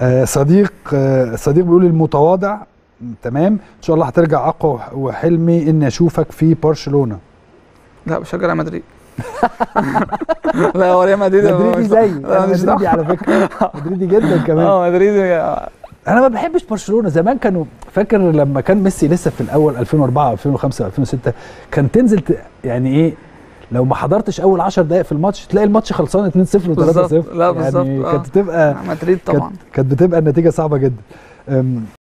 آه، صديق آه، صديق بيقول المتواضع م، تمام ان شاء الله هترجع اقوى وحلمي اني اشوفك في برشلونه لا بشجع مدريد لا هو ريال مدريد مدريدي مش- زي لا، انا مش مدريدي صح. على فكره مدريدي جدا كمان اه مدريد انا ما بحبش برشلونه زمان كانوا فاكر لما كان ميسي لسه في الاول 2004 2005 2006 كان تنزل ت... يعني ايه لو ما حضرتش اول 10 دقائق في الماتش تلاقي الماتش خلصان 2-0 و3-0 بالظبط. لا، بالظبط. يعني آه. كانت بتبقى مدريد كانت طبعا كانت بتبقى النتيجه صعبه جدا أم،